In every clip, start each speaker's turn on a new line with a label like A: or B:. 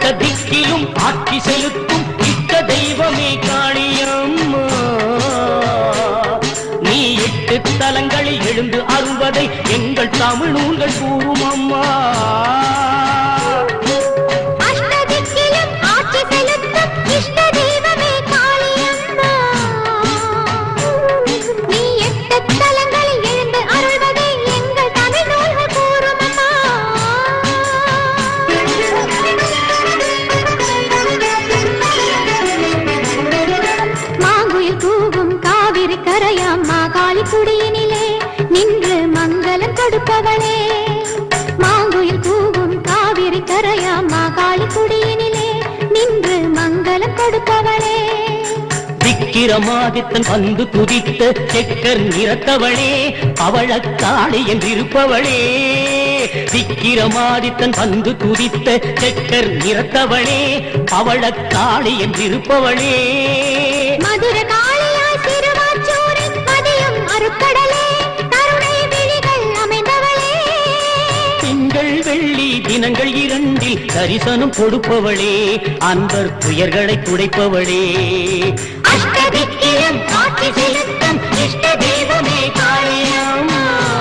A: அஷ்ட திக்கிலும் ஆட்சி செலுத்தும் இஷ்ட தெய்வமே காளியம்மா நீ எட்டு தலங்களில் எழுந்து அருள்வதை எங்கள் தமிழ் நூல்கள் கூறும் அம்மா
B: அஷ்டதிக்கிலும் ஆட்சி செலுத்தும் இஷ்ட தெய்வமே காளியம்மா. நீ எட்டு தலங்களில் எழுந்து அருள்வதை எங்கள் தமிழ் நூல்கள் கூறும் அம்மா. மாங்குயில் கூவும் காவிரி கரையாம் மாகாளி குடியினிலே நின்று மங்களம் கொடுப்பவளே மாங்குயில் கூவும் காவிரி கரையாம் மாகாளி குடியினிலே நின்று மங்களம் கொடுப்பவளே
A: விக்கிரமாதித்தன் வந்து துதித்த செக்கர் நிறத்தவளே பவழக்காளி என்றிருப்பவளே விக்கிரமாதித்தன் வந்து துதித்த செக்கர் நிறத்தவளே பவழக்காளி என்றிருப்பவளே
B: மதுர காளியாய் சிறுவாச்சூரின் மதியம் அருக்கடலே கருணை விழிகள் அமைந்தவளே
A: திங்கள் வெள்ளி தினங்கள் இரண்டில் தரிசனம் கொடுப்பவளே அன்பர் துயர்களை துடைப்பவளே அஷ்டதிக்கிலும் ஆட்சி செலுத்தும் இஷ்ட தெய்வமே காளியம்மா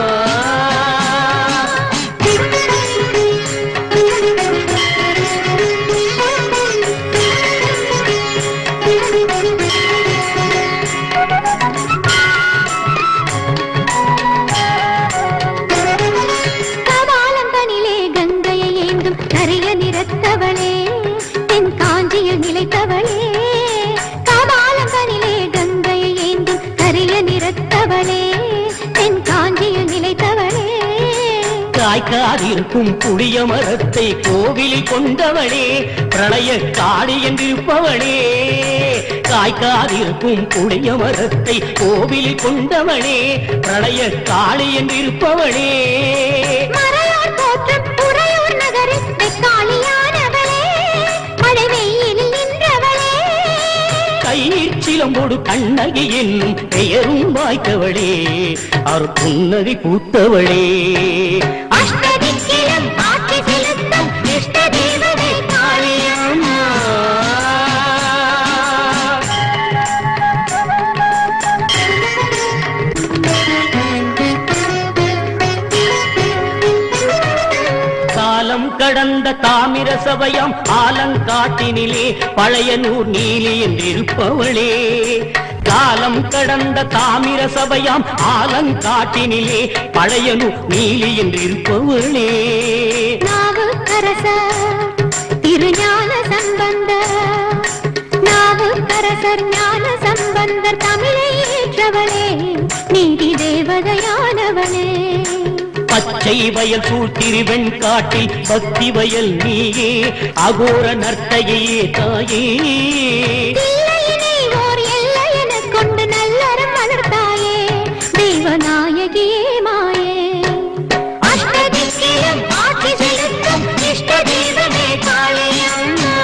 B: கபாலந்தனிலே கங்கையை ஏந்தும் கரிய நிறத்தவளே தென் காஞ்சியில் நிலைத்தவளே கபாலந்தனிலே கங்கையை ஏந்தும் கரிய நிறத்தவளே தென் காஞ்சியில் நிலைத்தவளே
A: காய்க்காதிருக்கும் புளிய மரத்தை கோவிலில் கொண்டவளே பிரளய காளி என்றிருப்பவளே காய்க்காதிருக்கும் புளிய மரத்தை கோவிலில் கொண்டவளே பிரளய காளி என்றிருப்பவளே
B: மறையோர் போற்றும் உறையூர் நகரில் வெக்காளியானவளே மழை வெயிலில் நின்றவளே
A: கையிற் சிலம்போடு கண்ணகி என்னும் பெயரும் வாய்த்தவளே அவர் புன்னகை பூத்தவளே
B: அஷ்டதிக்கிலும் ஆட்சி செலுத்தும் இஷ்ட தெய்வமே
A: காளியம்மா. காலம் கடந்த தாமிர சபையாம் ஆலங்காட்டினிலே பழையனூர் நீலி என்றிருப்பவளே காலம் கடந்த தாமிர சபையாம் ஆலங்காட்டினிலே பழையனூர் நீலி என்றிருப்பவளே
B: நாவுக்கரச திருஞான சம்பந்த நாவுக்கரசர் ஞான சம்பந்தர் தமிழை ஏற்றவளே நீதி தேவதையானவளே
A: பச்சை வயல் சூழ்த்திருவெண் காட்டில் பக்தி வயல் நீயே அகோர நர்த்தகையே தாயே
B: தில்லையினை ஓர் எல்லை எனக் கொண்டு நல்லறம் வளர்த்தாயே தெய்வநாயகியே மாயே அஷ்டதிக்கிலும் ஆட்சி செலுத்தும் இஷ்ட தெய்வமே காளியம்மா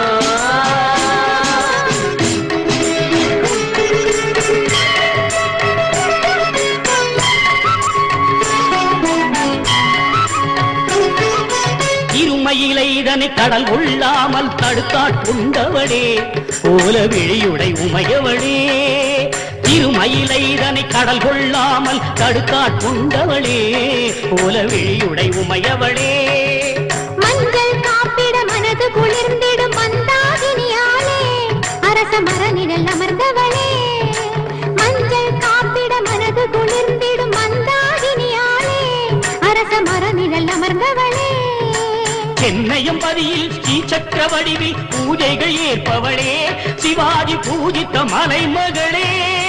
A: இருமையிலை இதனை கடல் கொள்ளாமல் தடுத்தாட்கொண்டவளே போல விழியுடை உமையவளே இருமயிலை இதனை கடல் கொள்ளாமல் தடுத்தாட்கொண்டவளே போல விழியுடை உமையவளே
B: மஞ்சள் காப்பிட மனது குளிர்ந்திடும் மந்தாகினியாலே அரச மரநிழல் அமர்ந்தவளே மஞ்சள் காப்பிட மனது குளிர்ந்திடும் மந்தாகினியாலே அரச மரநிழல் அமர்ந்தவளே
A: சென்னையம் பதியில் ஸ்ரீ சக்கர வடிவில் பூஜைகள் ஏற்பவளே சிவாஜி பூஜித்த மலைமகளே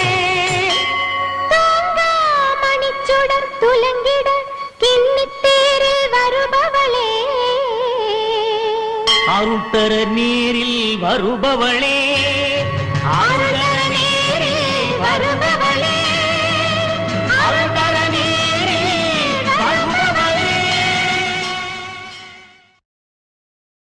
B: தூங்கா மணிச்சுடர் துலங்கிட கிண்ணித்தேரில் வருபவளே
A: அருள்தர நீரில் வருபவளே